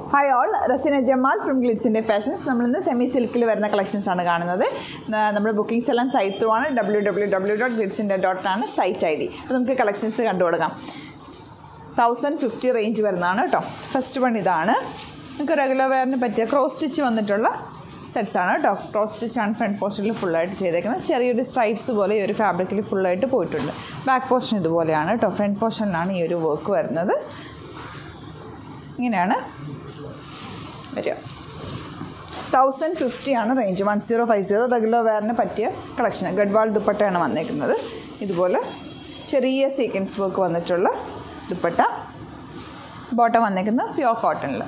hi all Rasina Jamal from ഗ്ലിറ്റ്സിൻ്റെ fashions നമ്മളിന്ന് semi സിൽക്കിൽ വരുന്ന കളക്ഷൻസ് ആണ് കാണുന്നത് ന- നമ്മുടെ ബുക്കിംഗ്സ് എല്ലാം സൈറ്റ് ത്രൂ ആണ് ഡബ്ല്യൂ ഡബ്ല്യൂ ഡബ്ല്യൂ ഡോട്ട് ഗ്ലിറ്റ്സിൻ്റെ ഡോട്ട് ആണ് സൈറ്റ് ഐ ഡി അപ്പോൾ നമുക്ക് കളക്ഷൻസ് കണ്ടു കൊടുക്കാം തൗസൻഡ് ഫിഫ്റ്റി റേഞ്ച് വരുന്നതാണ് കേട്ടോ ഫസ്റ്റ് വൺ ഇതാണ് നമുക്ക് റെഗുലർ വെയറിന് പറ്റിയ ക്രോസ് സ്റ്റിച്ച് വന്നിട്ടുള്ള സെറ്റ്സ് ആണ് കേട്ടോ ക്രോസ് സ്റ്റിച്ച് ആണ് ഫ്രണ്ട് പോർഷനിൽ ഫുള്ളായിട്ട് ചെയ്തേക്കുന്നത് ചെറിയൊരു സ്ട്രൈപ്സ് പോലെ ഈ ഒരു ഫാബ്രിക്കിൽ ഫുള്ളായിട്ട് പോയിട്ടുണ്ട് ബാക്ക് പോർഷൻ ഇതുപോലെയാണ് കേട്ടോ ഫ്രണ്ട് പോർഷനിലാണ് ഈ ഒരു വർക്ക് വരുന്നത് ഇങ്ങനെയാണ് വരിക തൗസൻഡ് ഫിഫ്റ്റി ആണ് range one zero five zero regular വെയറിന് പറ്റിയ കളക്ഷൻ ഗഡ്വാൾ ദുപ്പട്ടയാണ് വന്നേക്കുന്നത് ഇതുപോലെ ചെറിയ സീക്വൻസ് വർക്ക് വന്നിട്ടുള്ള ദുപ്പട്ട ബോട്ടം വന്നേക്കുന്നത് പ്യോർ കോട്ടണിൽ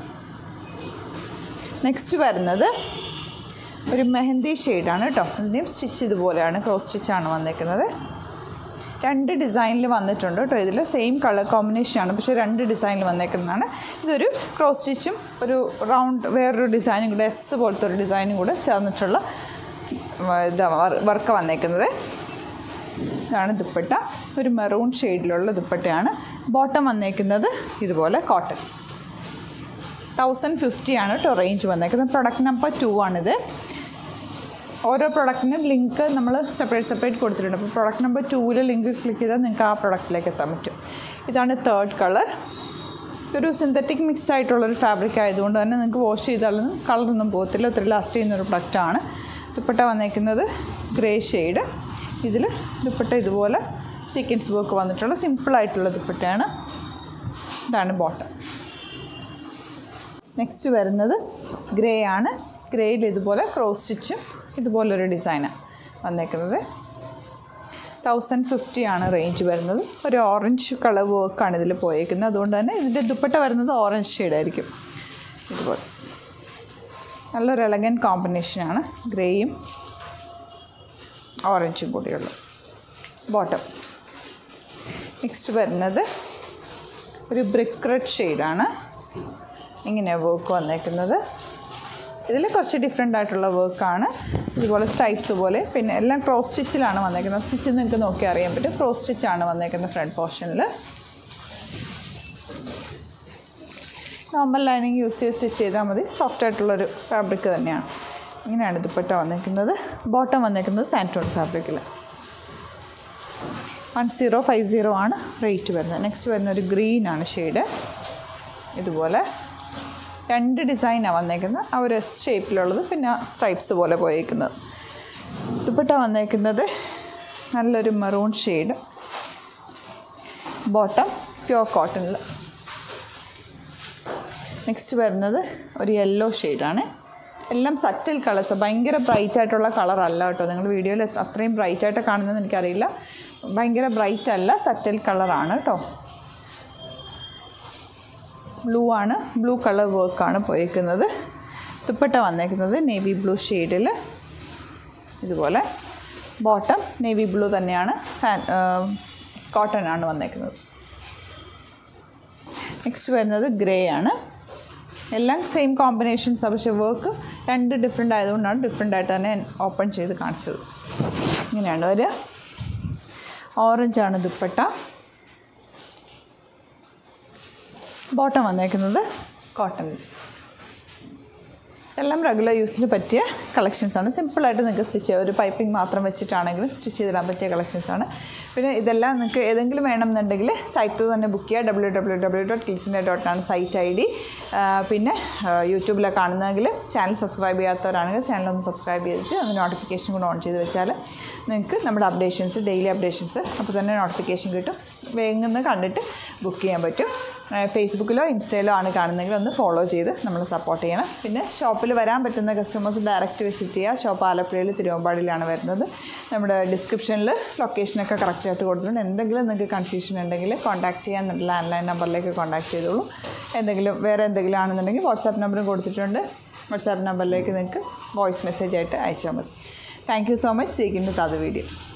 നെക്സ്റ്റ് വരുന്നത് ഒരു മെഹന്തി ഷെയ്ഡാണ് കേട്ടോ ഇതിൻ്റെയും സ്റ്റിച്ച് ഇതുപോലെയാണ് ക്രോസ് സ്റ്റിച്ചാണ് വന്നേക്കുന്നത് രണ്ട് ഡിസൈനിൽ വന്നിട്ടുണ്ട് കേട്ടോ ഇതിൽ സെയിം കളർ കോമ്പിനേഷനാണ് പക്ഷേ രണ്ട് ഡിസൈനിൽ വന്നേക്കുന്നതാണ് ഇതൊരു ക്രോസ് സ്റ്റിച്ചും ഒരു റൗണ്ട് വേറൊരു ഡിസൈനും കൂടെ എസ് പോലത്തെ ഒരു ഡിസൈനും കൂടെ ചേർന്നിട്ടുള്ള ഇതാ വർക്ക് വന്നേക്കുന്നത് ഇതാണ് ദുപ്പട്ട ഒരു മെറൂൺ ഷെയ്ഡിലുള്ള ദുപ്പട്ടയാണ് ബോട്ടം വന്നേക്കുന്നത് ഇതുപോലെ കോട്ടൺ തൗസൻഡ് ഫിഫ്റ്റി ആണ് കേട്ടോ റേഞ്ച് വന്നേക്കുന്നത് പ്രൊഡക്റ്റ് നമ്പർ ടു ആണിത് ഓരോ പ്രൊഡക്റ്റിനും ലിങ്ക് നമ്മൾ സെപ്പറേറ്റ് സെപ്പറേറ്റ് കൊടുത്തിട്ടുണ്ട് അപ്പോൾ പ്രൊഡക്റ്റ് നമ്പർ ടൂവിൽ ലിങ്ക് ക്ലിക്ക് ചെയ്താൽ നിങ്ങൾക്ക് ആ പ്രൊഡക്റ്റിലേക്ക് എത്താൻ പറ്റും ഇതാണ് തേർഡ് കളർ ഇതൊരു സിന്തറ്റിക് മിക്സ് ആയിട്ടുള്ളൊരു ഫാബ്രിക് ആയതുകൊണ്ട് തന്നെ നിങ്ങൾക്ക് വാഷ് ചെയ്താലൊന്നും കളറൊന്നും പോകത്തില്ല ഒത്തിരി ലാസ്റ്റ് ചെയ്യുന്നൊരു പ്രൊഡക്റ്റാണ് ദുപ്പട്ട വന്നേക്കുന്നത് ഗ്രേ ഷെയ്ഡ് ഇതിൽ ദുപ്പട്ട ഇതുപോലെ സീക്വൻസ് വർക്ക് വന്നിട്ടുള്ള സിമ്പിളായിട്ടുള്ള ദുപ്പട്ടയാണ് ഇതാണ് ബോട്ടം നെക്സ്റ്റ് വരുന്നത് ഗ്രേ ആണ് ഗ്രേയിൽ ഇതുപോലെ ക്രോസ് സ്റ്റിച്ചും ഇതുപോലൊരു ഡിസൈനാണ് വന്നേക്കുന്നത് തൗസൻഡ് ഫിഫ്റ്റി ആണ് റേഞ്ച് വരുന്നത് ഒരു ഓറഞ്ച് കളർ വർക്കാണ് ഇതിൽ പോയേക്കുന്നത് അതുകൊണ്ട് തന്നെ ഇതിൻ്റെ ദുപ്പട്ട വരുന്നത് ഓറഞ്ച് ഷെയ്ഡായിരിക്കും ഇതുപോലെ നല്ലൊരു എലഗൻ കോമ്പിനേഷനാണ് ഗ്രേയും ഓറഞ്ചും കൂടിയുള്ള ബോട്ടം നെക്സ്റ്റ് വരുന്നത് ഒരു ബ്രിക്ക് റെഡ് ഷെയ്ഡാണ് ഇങ്ങനെ വർക്ക് വന്നേക്കുന്നത് ഇതിൽ കുറച്ച് ഡിഫറെൻ്റ് ആയിട്ടുള്ള വർക്കാണ് ഇതുപോലെ സ്ട്രൈപ്സ് പോലെ പിന്നെ എല്ലാം ക്രോസ് സ്റ്റിച്ചിലാണ് വന്നേക്കുന്നത് സ്റ്റിച്ച് നിങ്ങൾക്ക് നോക്കി അറിയാൻ പറ്റും ക്രോസ് സ്റ്റിച്ചാണ് വന്നേക്കുന്നത് ഫ്രണ്ട് പോർഷനിൽ നോർമൽ ലൈനിങ് യൂസ് ചെയ്ത് സ്റ്റിച്ച് ചെയ്താൽ മതി സോഫ്റ്റ് ആയിട്ടുള്ളൊരു ഫാബ്രിക് തന്നെയാണ് ഇങ്ങനെയാണ് ദുപ്പട്ട വന്നേക്കുന്നത് ബോട്ടം വന്നേക്കുന്നത് സാൻറ്റോൺ ഫാബ്രിക്കിൽ വൺ സീറോ ഫൈവ് സീറോ ആണ് റേറ്റ് വരുന്നത് നെക്സ്റ്റ് വരുന്ന ഒരു ഗ്രീൻ ആണ് ഷെയ്ഡ് ഇതുപോലെ രണ്ട് ഡിസൈനാണ് വന്നേക്കുന്നത് ആ ഒരു എസ് ഷേപ്പിലുള്ളത് പിന്നെ സ്ട്രൈപ്സ് പോലെ പോയേക്കുന്നത് ദുപ്പട്ട വന്നേക്കുന്നത് നല്ലൊരു മെറൂൺ ഷെയ്ഡ് ബോട്ടം പ്യോർ കോട്ടണിൽ നെക്സ്റ്റ് വരുന്നത് ഒരു യെല്ലോ ഷെയ്ഡാണ് എല്ലാം സറ്റിൽ കളേഴ്സ് ഭയങ്കര ബ്രൈറ്റ് ആയിട്ടുള്ള കളർ അല്ല കേട്ടോ നിങ്ങൾ വീഡിയോയിൽ അത്രയും ബ്രൈറ്റ് ആയിട്ട് കാണുന്നത് എനിക്കറിയില്ല ഭയങ്കര ബ്രൈറ്റ് അല്ല സറ്റിൽ കളറാണ് കേട്ടോ ബ്ലൂ ആണ് ബ്ലൂ കളർ വർക്കാണ് പോയേക്കുന്നത് ദുപ്പട്ട വന്നേക്കുന്നത് നേവി ബ്ലൂ ഷെയ്ഡിൽ ഇതുപോലെ ബോട്ടം നേവി ബ്ലൂ തന്നെയാണ് സാൻ കോട്ടൺ ആണ് വന്നേക്കുന്നത് നെക്സ്റ്റ് വരുന്നത് ഗ്രേ ആണ് എല്ലാം സെയിം കോമ്പിനേഷൻസ് പക്ഷേ വർക്ക് രണ്ട് ഡിഫറെൻ്റ് ആയതുകൊണ്ടാണ് ഡിഫറെൻ്റ് ആയിട്ട് തന്നെ ഓപ്പൺ ചെയ്ത് കാണിച്ചത് ഇങ്ങനെയാണ് ഒരു ഓറഞ്ചാണ് ദുപ്പട്ട ബോട്ടം വന്നേക്കുന്നത് കോട്ടൺ എല്ലാം റെഗുലർ യൂസിന് പറ്റിയ കളക്ഷൻസാണ് സിമ്പിളായിട്ട് നിങ്ങൾക്ക് സ്റ്റിച്ച് ചെയ്യാം ഒരു പൈപ്പിംഗ് മാത്രം വെച്ചിട്ടാണെങ്കിലും സ്റ്റിച്ച് ചെയ്തിടാൻ പറ്റിയ കളക്ഷൻസാണ് പിന്നെ ഇതെല്ലാം നിങ്ങൾക്ക് ഏതെങ്കിലും വേണമെന്നുണ്ടെങ്കിൽ സൈറ്റിൽ തന്നെ ബുക്ക് ചെയ്യുക ഡബ്ല്യൂ ഡബ്ല്യൂ ഡബ്ല്യൂ ഡോട്ട് കിൽസിൻ്റെ ഡോട്ടാണ് സൈറ്റ് ഐ ഡി പിന്നെ യൂട്യൂബിലാണ് കാണുന്നതെങ്കിൽ ചാനൽ സബ്സ്ക്രൈബ് ചെയ്യാത്തവരാണെങ്കിൽ ചാനൽ ഒന്ന് സബ്സ്ക്രൈബ് ചെയ്തിട്ട് ഒന്ന് നോട്ടിഫിക്കേഷൻ കൂടെ ഓൺ ചെയ്ത് വെച്ചാൽ നിങ്ങൾക്ക് നമ്മുടെ അപ്ഡേഷൻസ് ഡെയിലി അപ്ഡേഷൻസ് അപ്പോൾ തന്നെ നോട്ടിഫിക്കേഷൻ കിട്ടും വേഗം കണ്ടിട്ട് ബുക്ക് ചെയ്യാൻ പറ്റും ഫേസ്ബുക്കിലോ ഇൻസ്റ്റയിലോ ആണ് കാണുന്നതെങ്കിൽ ഒന്ന് ഫോളോ ചെയ്ത് നമ്മൾ സപ്പോർട്ട് ചെയ്യണം പിന്നെ ഷോപ്പിൽ വരാൻ പറ്റുന്ന കസ്റ്റമേഴ്സ് ഡയറക്റ്റ് വിസിറ്റ് ചെയ്യുക ഷോപ്പ് ആലപ്പുഴയിൽ തിരുവമ്പാടിയിലാണ് വരുന്നത് നമ്മുടെ ഡിസ്ക്രിപ്ഷനിൽ ലൊക്കേഷനൊക്കെ കറക്റ്റായിട്ട് കൊടുത്തിട്ടുണ്ട് എന്തെങ്കിലും നിങ്ങൾക്ക് കൺഫ്യൂഷൻ ഉണ്ടെങ്കിൽ കോൺടാക്ട് ചെയ്യാൻ ലാൻഡ് ലൈൻ നമ്പറിലേക്ക് കോൺടാക്ട് ചെയ്തോളൂ എന്തെങ്കിലും വേറെ എന്തെങ്കിലും ആണെന്നുണ്ടെങ്കിൽ വാട്സാപ്പ് നമ്പറും കൊടുത്തിട്ടുണ്ട് വാട്സാപ്പ് നമ്പറിലേക്ക് നിങ്ങൾക്ക് വോയിസ് മെസ്സേജ് ആയിട്ട് അയച്ചാൽ മതി താങ്ക് യു സോ മച്ച് ചെയ്യുന്നു അത് വീഡിയോ